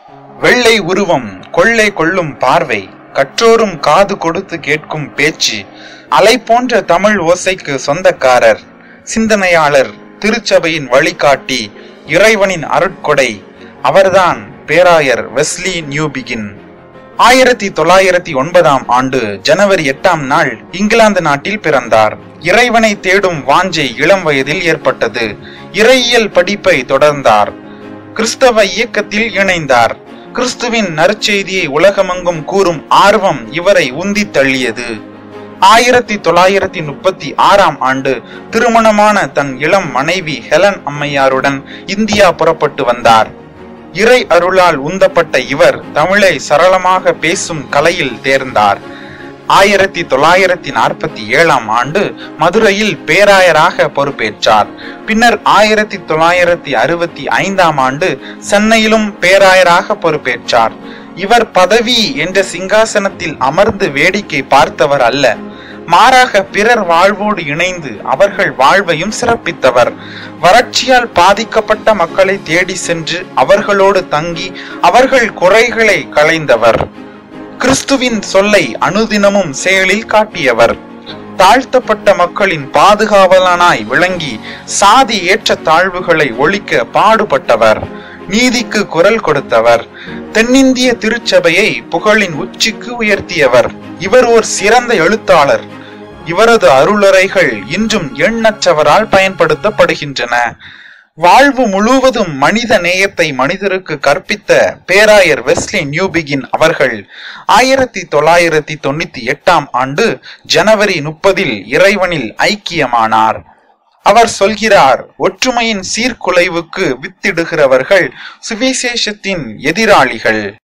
வெள்ளை உருவம் கொள்ளை கொள்ளும் பார்வை கற்றோரும் காது கொடுத்து கேட்கும் பேச்சு அலை போன்ற தமிழ் ஓசைக்கு சொந்தக்காரர் சிந்தனையாளர் திருச்சபையின் வழிகாட்டி இறைவனின் அருட்கொடை அவர்தான் பேராயர் வெஸ்லி நியூபிகின் ஆயிரத்தி தொள்ளாயிரத்தி ஒன்பதாம் ஆண்டு ஜனவரி எட்டாம் நாள் இங்கிலாந்து நாட்டில் பிறந்தார் இறைவனை தேடும் வாஞ்சை இளம் வயதில் ஏற்பட்டது இறையியல் படிப்பை தொடர்ந்தார் கிறிஸ்தவ இயக்கத்தில் இணைந்தார் கிறிஸ்துவின் நற்செய்தியை உலகமெங்கும் கூறும் ஆர்வம் இவரை உந்தி தள்ளியது ஆயிரத்தி தொள்ளாயிரத்தி முப்பத்தி ஆறாம் ஆண்டு திருமணமான தன் இளம் மனைவி ஹெலன் அம்மையாருடன் இந்தியா புறப்பட்டு வந்தார் இறை அருளால் உந்தப்பட்ட இவர் தமிழை சரளமாக பேசும் கலையில் தேர்ந்தார் ஆயிரத்தி தொள்ளாயிரத்தி நாற்பத்தி ஏழாம் ஆண்டு மதுரையில் பேராயராக பொறுப்பேற்றார் பின்னர் ஆயிரத்தி தொள்ளாயிரத்தி அறுபத்தி ஐந்தாம் ஆண்டு சென்னையிலும் பேராயராக பொறுப்பேற்றார் இவர் பதவி என்ற சிங்காசனத்தில் அமர்ந்து வேடிக்கை பார்த்தவர் அல்ல மாறாக பிறர் வாழ்வோடு இணைந்து அவர்கள் வாழ்வையும் சிறப்பித்தவர் வறட்சியால் பாதிக்கப்பட்ட மக்களை தேடி சென்று அவர்களோடு தங்கி அவர்கள் குறைகளை களைந்தவர் கிறிஸ்துவின் சொல்லை அனுதினமும் செயலில் காட்டியவர் தாழ்த்தப்பட்ட மக்களின் பாதுகாவலனாய் விளங்கி சாதி ஏற்ற தாழ்வுகளை ஒழிக்க பாடுபட்டவர் நீதிக்கு குரல் கொடுத்தவர் தென்னிந்திய திருச்சபையை புகழின் உச்சிக்கு உயர்த்தியவர் இவர் ஒரு சிறந்த எழுத்தாளர் இவரது அருளுரைகள் இன்றும் எண்ணற்றவரால் பயன்படுத்தப்படுகின்றன வாழ்வு முழுவதும் மனித நேயத்தை மனிதருக்கு கற்பித்த பேராயர் வெஸ்லி நியூபிகின் அவர்கள் ஆயிரத்தி தொள்ளாயிரத்தி தொண்ணூத்தி எட்டாம் ஆண்டு ஜனவரி முப்பதில் இறைவனில் ஐக்கியமானார் அவர் சொல்கிறார் ஒற்றுமையின் சீர்குலைவுக்கு வித்திடுகிறவர்கள் சுவிசேஷத்தின் எதிராளிகள்